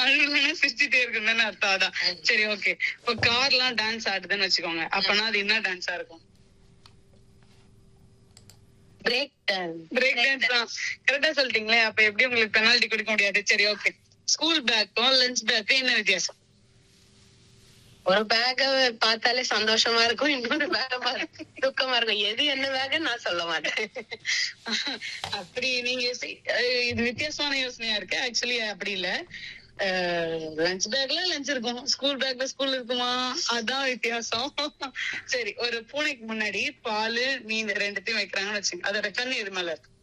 அழுகலைன்னா சிரிச்சுட்டே இருக்குன்னு அர்த்தம் அதான் சரி ஓகே இப்போ கார்லாம் டான்ஸ் ஆடுதுன்னு வச்சுக்கோங்க அப்பனா அது என்ன டான்ஸா இருக்கும் பிரேக் டான்ஸ் பிரேக் டான்ஸ் தான் கரெக்டா சொல்லிட்டீங்களே அப்ப எப்படி உங்களுக்கு பெனால்டி கொடுக்க முடியாது சரி ஓகே ஸ்கூல் பேக்கும் லஞ்ச் பேக்கும் என்ன வித்தியாசம் ஒரு பேக்க பார்த்தாலே சந்தோஷமா இருக்கும் இன்னொரு பேக துக்கமா இருக்கும் எது என்ன பேக் நான் சொல்ல மாட்டேன் அப்படி நீங்க யோசி- அஹ் இது வித்தியாசமான யோசனையா இருக்கு ஆக்சுவலி அப்படி இல்ல லஞ்ச் பேக்ல லஞ்ச் இருக்கும் ஸ்கூல் பேக்ல ஸ்கூல் இருக்குமா அதான் வித்தியாசம் சரி ஒரு பூனைக்கு முன்னாடி பால் மீன் ரெண்டுத்தையும் வைக்கிறாங்கன்னு வச்சுங்க அதோட கண்ணு எது மேல இருக்கு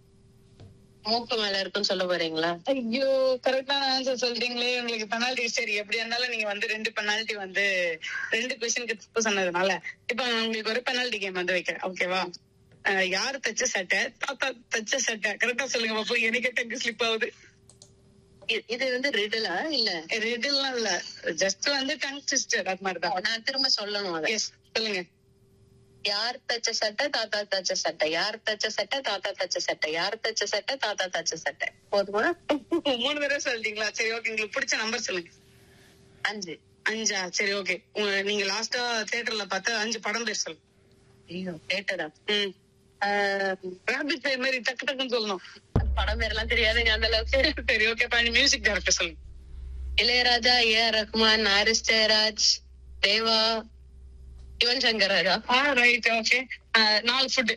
மூக்கு மேல இருக்குன்னு சொல்ல போறீங்களா ஐயோ கரெக்டான ஆன்சர் சொல்றீங்களே உங்களுக்கு பெனால்டி சரி எப்படி இருந்தாலும் நீங்க வந்து ரெண்டு பெனால்டி வந்து ரெண்டு கொஸ்டினுக்கு தப்பு சொன்னதுனால இப்ப நான் உங்களுக்கு ஒரு பெனால்டி கேம் வந்து வைக்கிறேன் ஓகேவா அஹ் யாரு தச்ச சட்டை தாத்தா தச்ச சட்டை கரெக்டா சொல்லுங்க பாப்போம் எனக்கு டங்கு ஸ்லிப் ஆகுது இ- இது வந்து ரிடலா இல்ல ரெட்டுலாம் இல்ல ஜஸ்ட் வந்து டங் சிஸ்டர் அது மாதிரிதான் நான் திரும்ப சொல்லணும் அதை எஸ் சொல்லுங்க யார் தச்ச சட்டை தாத்தா தச்ச சட்டை யார் தச்ச சட்டை தாத்தா தச்ச சட்டை யார் தச்ச சட்டை தாத்தா தச்ச சட்டை போதுமா மூணு தடவை சொல்லிட்டீங்களா சரி ஓகே உங்களுக்கு பிடிச்ச நம்பர் சொல்லுங்க அஞ்சு அஞ்சா சரி ஓகே நீங்க லாஸ்டா தியேட்டர்ல பார்த்த அஞ்சு படம் பேர் சொல்லுங்க ஐயோ கேட்டதா ம் ராபிட் ஃபயர் மாதிரி டக்கு டக்குன்னு சொல்லணும் படம் பேர்லாம் தெரியாதுங்க அந்த அளவுக்கு சரி ஓகே பண்ணி மியூசிக் டைரக்டர் சொல்லுங்க இளையராஜா ஏ ஆர் ரஹ்மான் ஹாரிஸ் ஜெயராஜ் தேவா யுவன் சங்கர் ராஜா ஆ ரைட் ஓகே நாலு ஃபுட்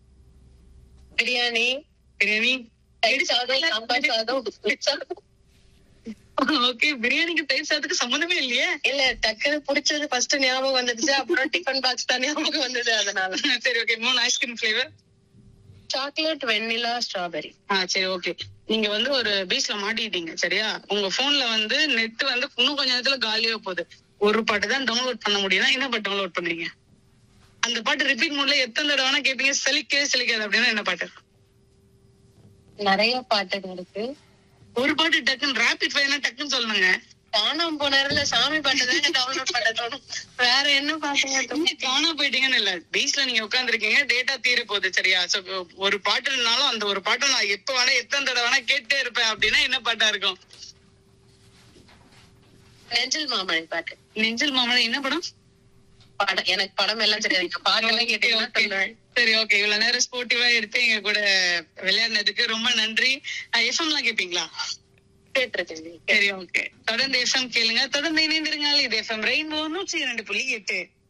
பிரியாணி பிரியாணி தயிர் சாதம் சாம்பார் சாதம் பிஸ்கட் சாதம். ஓகே பிரியாணிக்கு தயிர் சாதத்துக்கு சம்மந்தமே இல்லையே இல்ல டக்குனு புடிச்சது ஃபர்ஸ்ட் ஞாபகம் வந்துடுச்சு அப்புறம் டிஃபன் பாக்ஸ் தான் ஞாபகம் வந்தது அதனால சரி ஓகே மூணு ice cream flavour chocolate vanilla strawberry ஆ சரி ஓகே நீங்க வந்து ஒரு பீச்ல மாட்டிட்டீங்க சரியா உங்க போன்ல வந்து நெட் வந்து இன்னும் கொஞ்ச நேரத்துல காலியா போகுது ஒரு பாட்டு தான் டவுன்லோட் பண்ண முடியும்னா என்ன பாட்டு டவுன்லோட் பண்றீங்க அந்த பாட்டு ரிப்பீட் மோட்ல எத்தனை தடவை வேணா கேட்பீங்க செலிக்கவே செலிக்காது அப்படின்னா என்ன பாட்டு நிறைய பாட்டுங்க இருக்கு ஒரு பாட்டு டக்குன்னு ரேபிட் ஃபயர்னா டக்குன்னு சொல்லுங்க காணாம போனாருல சாமி பாட்டு தாங்க டவுன்லோட் பண்ண தோணும் வேற என்ன பாட்டுங்க தோணும்? நீங்க காணாம போயிட்டீங்கன்னு இல்ல பீச்ல நீங்க உட்காந்துருக்கீங்க டேட்டா தீர போகுது சரியா So, ஒரு பாட்டுனாலும் அந்த ஒரு பாட்டை நான் எப்ப வேணா எத்தனை தடவை வேணா கேட்டே இருப்பேன் அப்படின்னா என்ன பாட்டா இருக்கும் நெஞ்சில் மாமணி பாட்டு நெஞ்சில் மாமலை என்ன படம் படம் எனக்கு படம் எல்லாம் தெரியாது பாட்டெல்லாம் கேட்டீங்கன்னா Okay. சொல்லுவேன் சரி ஓகே இவ்வளவு நேரம் ஸ்போர்ட்டிவா எடுத்து எங்க கூட விளையாடினதுக்கு ரொம்ப நன்றி எஃப்எம் எல்லாம் கேப்பீங்களா கேட்டிருக்கேன் சரி ஓகே தொடர்ந்து எஃப்எம் கேளுங்க தொடர்ந்து இணைந்திருங்கள் இது எஃப்எம் ரெயின்போ நூற்றி இரண்டு புள்ளி எட்டு